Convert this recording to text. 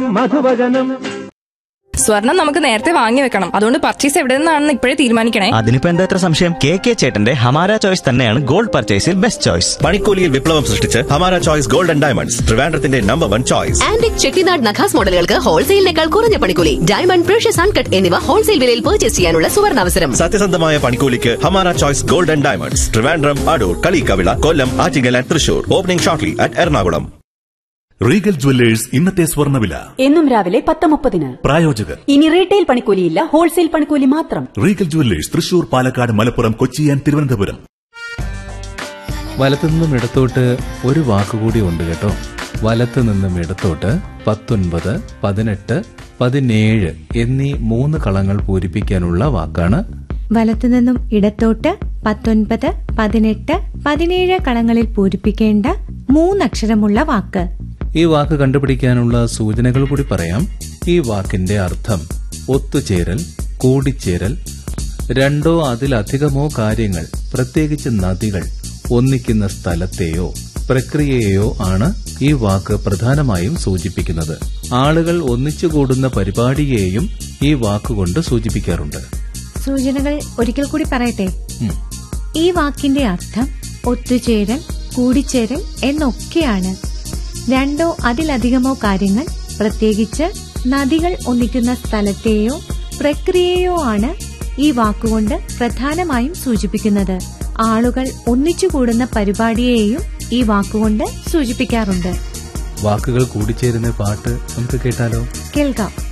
മധുവചനം സ്വർണം നമുക്ക് നേരത്തെ വാങ്ങി വെക്കണം അതുകൊണ്ട് പർച്ചേസ് എവിടെ നിന്നാണെന്ന് ഇപ്പോഴേ തീരുമാനിക്കണേ അതിനിപ്പോ എന്താ ഇത്ര സംശയം കെ കെ ചേട്ടന്റെ ഹമാര ചോയ്സ് തന്നെയാണ് ഗോൾഡ് പർച്ചേസിൽ ബെസ്റ്റ് ചോയ്സ് പണിക്കൂലിയിൽ വിപ്ലവം സൃഷ്ടിച്ച് Hamara choice gold and diamonds ട്രിവാൻഡ്രത്തിന്റെ number one choice antique Chettinad Nakas മോഡലുകൾക്ക് ഹോൾസെയിലിനേക്കാൾ കുറഞ്ഞ പണിക്കൂലി ഡയമണ്ട് പ്രഷ്യസ് അൺകട്ട് എന്നിവ ഹോൾസെയിൽ വിലയിൽ പർച്ചേസ് ചെയ്യാനുള്ള സുവർണാവസരം സത്യസന്ധമായ പണിക്കൂലിക്ക് Hamara choice gold and diamonds Trivandrum Adoor Kaliyikkavila Kollam Attingal and Thrissur opening shortly at Ernakulam Regal Jewellers ഇന്നത്തെ സ്വർണ്ണവില എന്നും രാവിലെ പത്ത് മുപ്പതിന് പ്രായോജകർ ഇനി റീറ്റെയിൽ പണിക്കൂലിയില്ല ഹോൾസെയിൽ പണിക്കൂലി മാത്രം Regal Jewellers Thrissur Palakkad Malappuram Kochi and Thiruvananthapuram വലത്തു നിന്നും ഇടത്തോട്ട് ഒരു വാക്കുകൂടി ഉണ്ട് കേട്ടോ വലത്തു നിന്നും ഇടത്തോട്ട് പത്തൊൻപത് പതിനെട്ട് പതിനേഴ് എന്നീ മൂന്ന് കളങ്ങൾ പൂരിപ്പിക്കാനുള്ള വാക്കാണ് വലത്തുനിന്നും ഇടത്തോട്ട് പത്തൊൻപത് പതിനെട്ട് പതിനേഴ് കളങ്ങളിൽ പൂരിപ്പിക്കേണ്ട മൂന്നക്ഷരമുള്ള വാക്ക് ഈ വാക്ക് കണ്ടുപിടിക്കാനുള്ള സൂചനകൾ കൂടി പറയാം ഈ വാക്കിന്റെ അർത്ഥം ഒത്തുചേരൽ കൂടിച്ചേരൽ രണ്ടോ അതിലധികമോ കാര്യങ്ങൾ പ്രത്യേകിച്ച് നദികൾ ഒന്നിക്കുന്ന സ്ഥലത്തെയോ പ്രക്രിയയെയോ ആണ് ഈ വാക്ക് പ്രധാനമായും സൂചിപ്പിക്കുന്നത് ആളുകൾ ഒന്നിച്ചുകൂടുന്ന പരിപാടിയെയും ഈ വാക്കുകൊണ്ട് സൂചിപ്പിക്കാറുണ്ട് സൂചനകൾ ഒരിക്കൽ കൂടി പറയട്ടെ ഉം. ഈ വാക്കിന്റെ അർത്ഥം ഒത്തുചേരൽ കൂടിച്ചേരൽ എന്നൊക്കെയാണ് രണ്ടോ അതിലധികമോ കാര്യങ്ങൾ പ്രത്യേകിച്ച് നദികൾ ഒന്നിക്കുന്ന സ്ഥലത്തെയോ പ്രക്രിയയോ ആണ് ഈ വാക്കുകൊണ്ട് പ്രധാനമായും സൂചിപ്പിക്കുന്നത് ആളുകൾ ഒന്നിച്ചുകൂടുന്ന പരിപാടിയെയും ഈ വാക്കുകൊണ്ട് സൂചിപ്പിക്കാറുണ്ട് വാക്കുകൾ കൂടിച്ചേരുന്ന പാട്ട് നമുക്ക് കേട്ടാലോ കേൾക്കാം